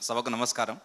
సభకు నమస్కారం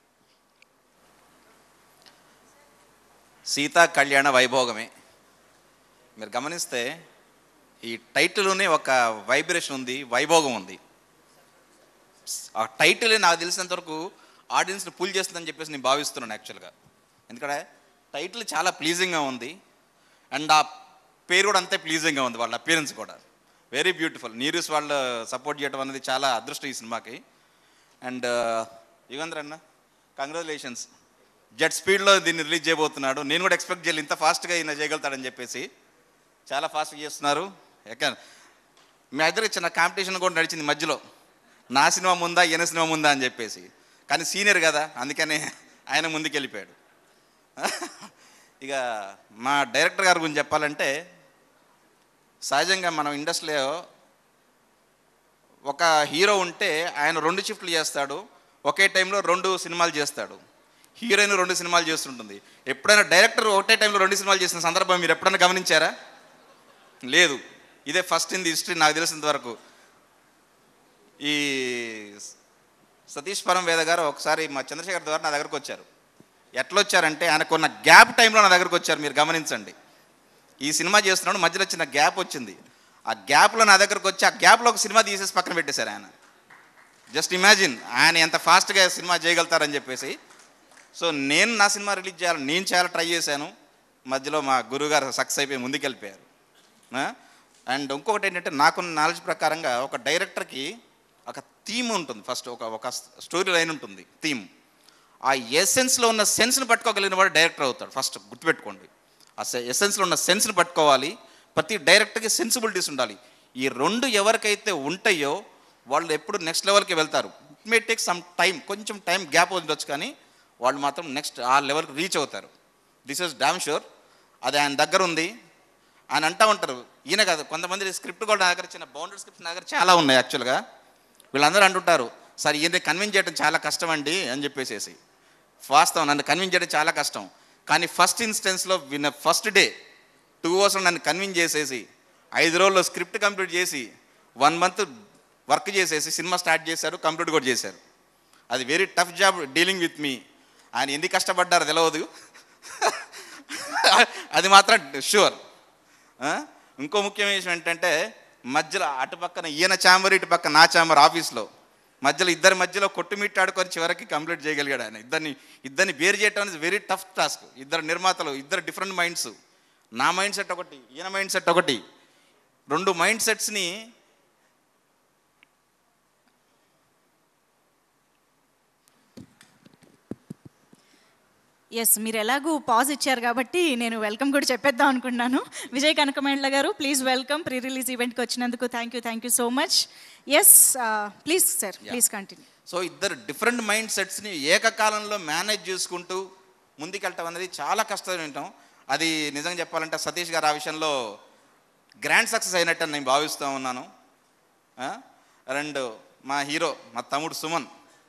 సీతా కళ్యాణ వైభోగమే మీరు గమనిస్తే ఈ టైటిల్లోనే ఒక వైబ్రేషన్ ఉంది వైభోగం ఉంది ఆ టైటిల్ నాకు తెలిసినంత వరకు ఆడియన్స్ని పుల్ చేస్తుందని చెప్పేసి నేను భావిస్తున్నాను యాక్చువల్గా ఎందుకంటే టైటిల్ చాలా ప్లీజింగ్గా ఉంది అండ్ ఆ పేరు కూడా అంతే ప్లీజింగ్గా ఉంది వాళ్ళ అపియరెన్స్ కూడా వెరీ బ్యూటిఫుల్ నీరూస్ వాళ్ళు సపోర్ట్ చేయడం అనేది చాలా అదృష్టం ఈ సినిమాకి అండ్ యుగంధర్ అన్న కంగ్రాచులేషన్స్ జెట్ స్పీడ్లో దీన్ని రిలీజ్ చేయబోతున్నాడు నేను కూడా ఎక్స్పెక్ట్ చేయాలి ఇంత ఫాస్ట్గా ఈయన చేయగలుగుతాడని చెప్పేసి చాలా ఫాస్ట్గా చేస్తున్నారు ఎక్క మీ ఇద్దరికి చిన్న కాంపిటీషన్ కూడా నడిచింది మధ్యలో నా సినిమా ముందా ఈయన సినిమా ముందా అని చెప్పేసి కానీ సీనియర్ కదా అందుకని ఆయన ముందుకు వెళ్ళిపోయాడు ఇక మా డైరెక్టర్ గారి గురించి చెప్పాలంటే సహజంగా మనం ఇండస్ట్రీలో ఒక హీరో ఉంటే ఆయన రెండు షిఫ్ట్లు చేస్తాడు ఒకే టైంలో రెండు సినిమాలు చేస్తాడు హీరోయిన్ రెండు సినిమాలు చేస్తుంటుంది ఎప్పుడైనా డైరెక్టర్ ఒకటే టైంలో రెండు సినిమాలు చేసిన సందర్భం మీరు ఎప్పుడైనా గమనించారా లేదు ఇదే ఫస్ట్ ఇన్ ది హిస్టరీ నాకు తెలిసినంత వరకు ఈ సతీష్ పరం వేద గారు ఒకసారి మా చంద్రశేఖర్ ద్వారా నా దగ్గరకు వచ్చారు ఎట్లా వచ్చారంటే ఆయనకున్న గ్యాప్ టైంలో నా దగ్గరకు వచ్చారు మీరు గమనించండి ఈ సినిమా చేస్తున్నాడు మధ్యలో చిన్న గ్యాప్ వచ్చింది ఆ గ్యాప్లో నా దగ్గరకు వచ్చి ఆ గ్యాప్లో ఒక సినిమా తీసేసి పక్కన పెట్టేశారు ఆయన జస్ట్ ఇమాజిన్ ఆయన ఎంత ఫాస్ట్గా సినిమా చేయగలుగుతారని చెప్పేసి సో నేను నా సినిమా రిలీజ్ చేయాలి నేను చాలా ట్రై చేశాను మధ్యలో మా గురువుగారు సక్సెస్ అయిపోయి ముందుకెళ్ళిపోయారు అండ్ ఇంకొకటి ఏంటంటే నాకున్న నాలెడ్జ్ ప్రకారంగా ఒక డైరెక్టర్కి ఒక థీమ్ ఉంటుంది ఫస్ట్ ఒక ఒక స్టోరీ లైన్ ఉంటుంది థీమ్ ఆ ఎసెన్స్లో ఉన్న సెన్స్ని పట్టుకోగలిగిన వాడు డైరెక్టర్ అవుతాడు ఫస్ట్ గుర్తుపెట్టుకోండి ఆ ఎసెన్స్లో ఉన్న సెన్స్ని పట్టుకోవాలి ప్రతి డైరెక్టర్కి సెన్సిబిలిటీస్ ఉండాలి ఈ రెండు ఎవరికైతే ఉంటాయో వాళ్ళు ఎప్పుడు నెక్స్ట్ లెవెల్కి వెళ్తారు it may take some time కొంచెం టైం గ్యాప్ ఉండొచ్చు కానీ వాళ్ళు మాత్రం నెక్స్ట్ ఆ లెవెల్కి రీచ్ అవుతారు దిస్ ఇస్ డామ్ షూర్ అది ఆయన దగ్గర ఉంది ఆయన అంటూ ఉంటారు ఈయన కాదు కొంతమంది స్క్రిప్ట్ కూడా నా దగ్గర చిన్న బౌండరీ స్క్రిప్ట్ నా దగ్గర చాలా ఉన్నాయి యాక్చువల్గా వీళ్ళందరూ అంటుంటారు సార్ ఈయన కన్విన్స్ చేయడం చాలా కష్టం అండి అని చెప్పేసేసి వాస్తవం నన్ను కన్విన్స్ చేయడం చాలా కష్టం కానీ ఫస్ట్ ఇన్స్టెన్స్లో విన్న ఫస్ట్ డే టూ అవర్స్లో నన్ను కన్విన్స్ చేసేసి ఐదు రోజుల్లో స్క్రిప్ట్ కంప్లీట్ చేసి వన్ మంత్ వర్క్ చేసేసి సినిమా స్టార్ట్ చేశారు కంప్లీట్ కూడా చేశారు అది very tough job dealing with మీ ఆయన ఎందుకు కష్టపడ్డారో తెలియదు అది మాత్రం షూర్ ఇంకో ముఖ్యమైన విషయం ఏంటంటే మధ్యలో అటు పక్కన ఈయన ఛాంబర్ ఇటు పక్కన నా ఛాంబర్ ఆఫీస్లో మధ్యలో ఇద్దరి మధ్యలో కొట్టుమిట్టాడుకొని చివరికి కంప్లీట్ చేయగలిగాడు ఆయన ఇద్దరిని ఇద్దరిని వేరు చేయడం అనేది వెరీ టఫ్ టాస్క్ ఇద్దరు నిర్మాతలు ఇద్దరు డిఫరెంట్ మైండ్స్ నా మైండ్ సెట్ ఒకటి ఈయన మైండ్ సెట్ ఒకటి రెండు మైండ్ సెట్స్ని ఎస్ మీరు ఎలాగూ పాజ్ ఇచ్చారు కాబట్టి నేను వెల్కమ్ కూడా చెప్పేద్దాం అనుకున్నాను విజయ్ కనకమేండ్ల గారు ప్లీజ్ వెల్కమ్ ప్రీ రిలీజ్ ఈవెంట్కి వచ్చినందుకు thank you thank you so much yes please sir please continue so ఇద్దరు డిఫరెంట్ మైండ్ సెట్స్ని ఏకకాలంలో మేనేజ్ చేసుకుంటూ ముందుకెళ్ళటం అనేది చాలా కష్టం అది నిజంగా చెప్పాలంటే సతీష్ గారు ఆ విషయంలో గ్రాండ్ సక్సెస్ అయినట్టు నేను భావిస్తూ ఉన్నాను అండ్ మా హీరో మా తమ్ముడు సుమన్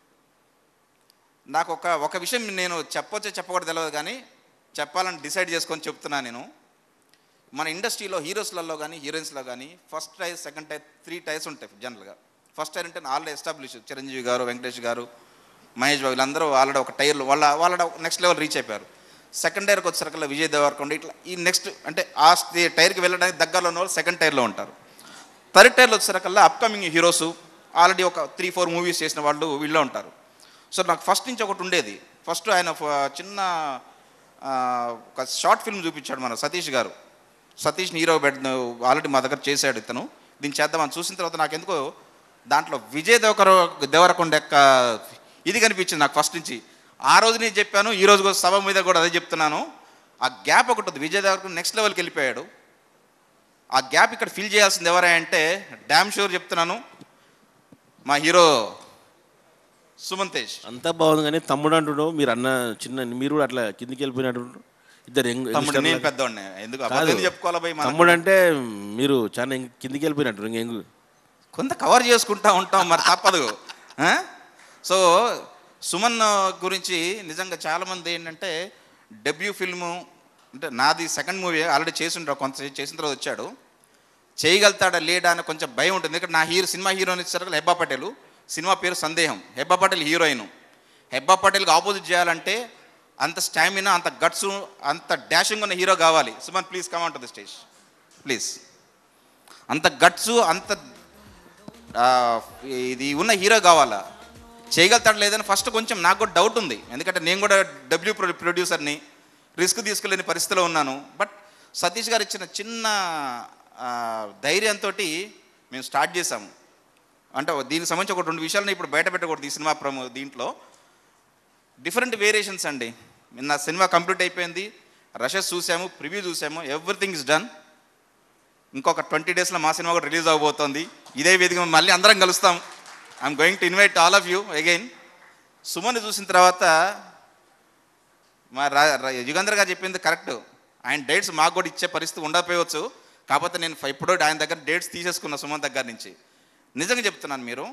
నాకు ఒక ఒక విషయం నేను చెప్పొచ్చో చెప్పకూడదు తెలియదు కానీ చెప్పాలని డిసైడ్ చేసుకొని చెప్తున్నా నేను మన ఇండస్ట్రీలో హీరోస్లలో కానీ హీరోయిన్స్లో కానీ first tier second tier three tiers ఉంటాయి జనరల్గా ఫస్ట్ టైర్ అంటే ఆల్రెడీ ఎస్టాబ్లిష్ చిరంజీవి గారు వెంకటేష్ గారు మహేష్ బాబు వీళ్ళందరూ ఆల్రెడీ ఒక టైర్లు వాళ్ళ వాళ్ళ నెక్స్ట్ లెవెల్ రీచ్ అయిపోయారు సెకండ్ టైర్కి వచ్చేసరికి విజయ్ దేవరకొండ ఇట్లా ఈ నెక్స్ట్ అంటే ఆ స్థి- టైర్కి వెళ్ళడానికి దగ్గరలో ఉన్న వాళ్ళు సెకండ్ టైర్లో ఉంటారు థర్డ్ టైర్లో వచ్చేసరికల్లా అప్కమింగ్ హీరోస్ ఆల్రెడీ ఒక త్రీ ఫోర్ మూవీస్ చేసిన వాళ్ళు వీళ్ళో ఉంటారు సో నాకు ఫస్ట్ నుంచి ఒకటి ఉండేది ఫస్ట్ ఆయన ఫ- చిన్న ఆ, ఒక షార్ట్ ఫిల్మ్ చూపించాడు మన సతీష్ గారు సతీష్ హీరో బెడ్ ఆల్రెడీ మా దగ్గర చేశాడు ఇతను దీన్ని చేద్దామని చూసిన తర్వాత నాకు ఎందుకో దాంట్లో విజయ్ దేవకర దేవరకొండ యొక్క ఇది కనిపించింది నాకు ఫస్ట్ నుంచి ఆ రోజు నేను చెప్పాను ఈ రోజు కూడా సభ మీద కూడా అదే చెప్తున్నాను ఆ గ్యాప్ ఒకటి ఉంది విజయ్ దేవరకొండ నెక్స్ట్ లెవెల్కి వెళ్ళిపోయాడు ఆ గ్యాప్ ఇక్కడ ఫిల్ చేయాల్సింది ఎవరా అంటే డ్యామ్ షూర్ చెప్తున్నాను మా హీరో సుమంతేష్ అంతా బాగుంది కానీ తమ్ముడు అంటున్నావు మీరు అన్న చిన్న మీరు కూడా అట్లా కిందికి వెళ్ళిపోయినట్టు ఇద్దరు యంగ్ తమ్ముడు నేను యంగ్స్టర్లు. పెద్దవాడిని ఎందుకు కాదు. అబద్ధం చెప్పుకోవాలి భయ్ మనం? తమ్ముడు అంటే మీరు చాలా యంగ్- కిందికి వెళ్ళిపోయినట్టు ఇంక యంగ్ కొంత కవర్ చేసుకుంటా ఉంటాం మరి తప్పదు ఆ? సో సుమన్ గురించి నిజంగా చాలామంది ఏంటంటే డెబ్యూ ఫిల్ము అంటే నాది సెకండ్ మూవీ ఆల్రెడీ చేసిండ్రు కొంత చేసిన తర్వాత వచ్చాడు చేయగలుగుతాడా లేడా అని కొంచెం భయం ఉంటుంది ఎందుకంటే నా హీరో సినిమా హీరోయిన్ ఇచ్చారు హెబ్బా పటేల్ సినిమా పేరు సందేహం హెబ్బా పటేల్ హీరోయిన్ హెబ్బా పటేల్కి ఆపోజిట్ చేయాలంటే అంత స్టామినా అంత గట్స్ అంత డాషింగ్ ఉన్న హీరో కావాలి Suman please come to the stage please అంత గట్స్ అంత ఆ, ఇది ఉన్న హీరో కావాలా చేయగలుగుతాడు లేదని ఫస్ట్ కొంచెం నాకు కూడా డౌట్ ఉంది ఎందుకంటే నేను కూడా డబ్ల్యూ ప్రొడ్యూసర్ని రిస్క్ తీసుకెళ్ళని పరిస్థితిలో ఉన్నాను బట్ సతీష్ గారు ఇచ్చిన చిన్న ఆ, ధైర్యంతో మేము స్టార్ట్ చేసాము అంటే దీనికి సంబంధించి ఒక రెండు విషయాలను ఇప్పుడు బయట పెట్టకూడదు ఈ సినిమా ప్రమో దీంట్లో డిఫరెంట్ వేరియేషన్స్ అండి నిన్న సినిమా కంప్లీట్ అయిపోయింది రషెస్ చూసాము ప్రివ్యూ చూసాము ఎవ్రీథింగ్ ఇస్ డన్ ఇంకొక ట్వంటీ డేస్లో మా సినిమా కూడా రిలీజ్ అవబోతోంది ఇదే వేదిక మీద మళ్ళీ అందరం కలుస్తాం I'm going to invite all of you again Suman చూసిన తర్వాత మా రా రా- యుగంధర్ గారు చెప్పింది కరెక్ట్ ఆయన డేట్స్ మాకు కూడా ఇచ్చే పరిస్థితి ఉండకపోవచ్చు కాకపోతే నేను ఫ- ఎప్పుడో ఆయన దగ్గర డేట్స్ తీసేసుకున్న సుమన్ దగ్గర నుంచి నిజంగా చెప్తున్నాను మీరు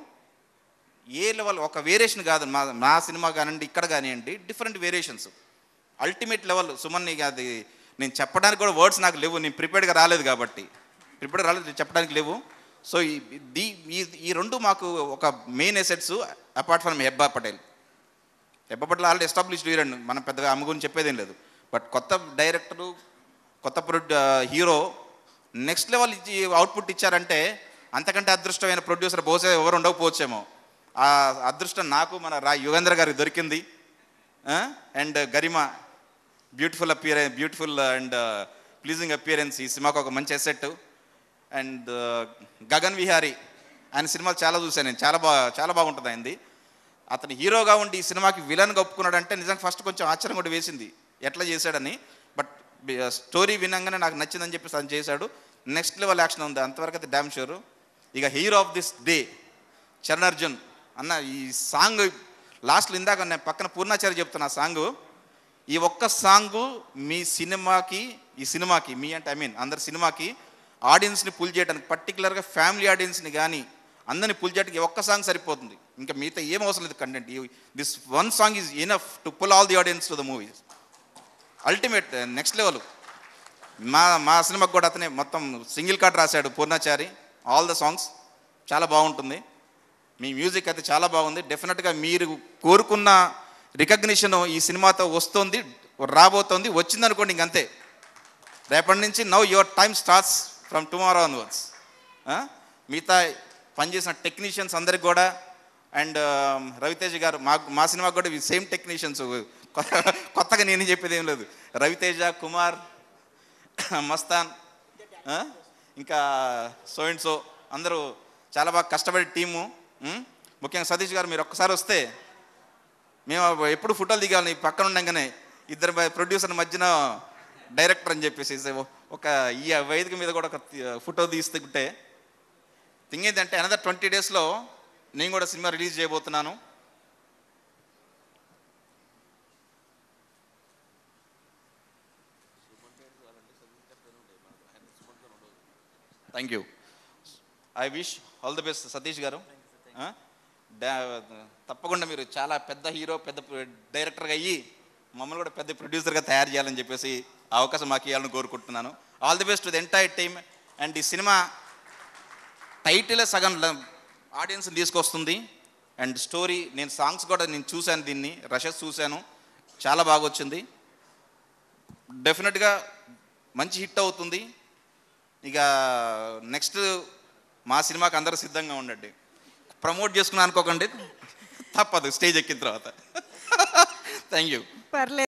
ఏ లెవెల్ ఒక వేరియేషన్ కాదు మా మా సినిమా కానివ్వండి ఇక్కడ కానివ్వండి different variations ultimate level Suman ఇక అది నేను చెప్పడానికి కూడా వర్డ్స్ నాకు లేవు నేను ప్రిపేర్డ్గా రాలేదు కాబట్టి ప్రిపేర్డ్ రాలేదు చెప్పడానికి లేవు సో ఈ దీ ఈ- ఈ రెండు మాకు ఒక main assets apart from Hebah Patel Hebah Patel already established heroine మనం పెద్దగా ఆమె గురించి చెప్పేదేం లేదు బట్ కొత్త డైరెక్టరు కొత్త ప్రొడ్యూ హీరో నెక్స్ట్ లెవెల్ ఇచ్చి అవుట్పుట్ ఇచ్చారంటే అంతకంటే అదృష్టమైన ప్రొడ్యూసర్ బహుశా ఎవరు ఉండకపోవచ్చేమో ఆ అదృష్టం నాకు మన రా యుగేంద్ర గారికి దొరికింది and Garima beautiful appearance beautiful and pleasing appearance ఈ సినిమాకు ఒక మంచి ఎసెట్ అండ్ గగన్ విహారీ ఆయన సినిమాలు చాలా చూశాను నేను చాలా బాగా చాలా బాగుంటుంది ఆయనది అతను హీరోగా ఉండి ఈ సినిమాకి విలన్గా ఒప్పుకున్నాడంటే నిజంగా ఫస్ట్ కొంచెం ఆశ్చర్యం కూడా వేసింది ఎట్లా చేశాడని బట్ స్టోరీ వినంగానే నాకు నచ్చిందని చెప్పేసి అతను చేశాడు నెక్స్ట్ లెవెల్ యాక్షన్ ఉంది అంతవరకు అయితే డ్యామ్ షూర్ ఇక hero of this day Charan Arjun అన్న ఈ సాంగ్ లాస్ట్లో ఇందాక నేను పక్కన పూర్ణాచారి చెప్తున్నా ఆ సాంగ్ ఈ ఒక్క సాంగు మీ సినిమాకి ఈ సినిమాకి మీ అంటే ఐ మీన్ అందరి సినిమాకి ఆడియన్స్ని పుల్ చేయడానికి పర్టికులర్గా ఫ్యామిలీ ఆడియన్స్ని కానీ అందరిని పుల్ చేయడానికి ఈ ఒక్క సాంగ్ సరిపోతుంది ఇంకా మిగతా ఏం అవసరం లేదు content this one song is enough to pull all the audience to the movies ultimate next level మా మా సినిమాకి కూడా అతనే మొత్తం సింగిల్ కార్డ్ రాశాడు పూర్ణాచారి ఆల్ ద సాంగ్స్ చాలా బాగుంటుంది మీ మ్యూజిక్ అయితే చాలా బాగుంది డెఫినెట్గా మీరు కోరుకున్న రికగ్నిషన్ ఈ సినిమాతో వస్తుంది రాబోతోంది వచ్చిందనుకోండి ఇంకంతే రేపటి నుంచి now your time starts from tomorrow onwards మిగతా పనిచేసిన టెక్నీషియన్స్ అందరికి కూడా అండ్ రవితేజ గారు మా మా సినిమాకి కూడా సేమ్ టెక్నీషియన్స్ కొత్తగా నేను చెప్పేది ఏం లేదు రవితేజ కుమార్ మస్తాన్ ఆ? ఇంకా సో అండ్ సో అందరూ చాలా బాగా కష్టపడే టీము ఉం? ముఖ్యంగా సతీష్ గారు మీరు ఒక్కసారి వస్తే మేము ఎప్పుడు ఫోటోలు దిగాలి నీ పక్కన ఉండగానే ఇద్దరు ప్రొడ్యూసర్ మధ్యన డైరెక్టర్ అని చెప్పేసి ఒక ఈ వేదిక మీద కూడా ఒక ఫోటో తీస్తుంటే థింగ్ ఏంటంటే అనదర్ ట్వంటీ డేస్లో నేను కూడా సినిమా రిలీజ్ చేయబోతున్నాను thank you I wish all the best Satish గారు ఆ? డా- తప్పకుండా మీరు చాలా పెద్ద హీరో పెద్ద డైరెక్టర్గా అయ్యి మమ్మల్ని కూడా పెద్ద ప్రొడ్యూసర్గా తయారు చేయాలని చెప్పేసి ఆ అవకాశం మాకు ఇవ్వాలని కోరుకుంటున్నాను all the best the entire team and ఈ సినిమా టైటిలే సగం ఆడియన్స్ తీసుకొస్తుంది అండ్ స్టోరీ నేను సాంగ్స్ కూడా నేను చూశాను దీన్ని రషెస్ చూశాను చాలా బాగా వచ్చింది డెఫినెట్గా మంచి హిట్ అవుతుంది ఇక నెక్స్ట్ మా సినిమాకి అందరూ సిద్ధంగా ఉండండి ప్రమోట్ చేసుకున్నా అనుకోకండి తప్పదు స్టేజ్ ఎక్కిన తర్వాత థ్యాంక్ యూ పర్లేదు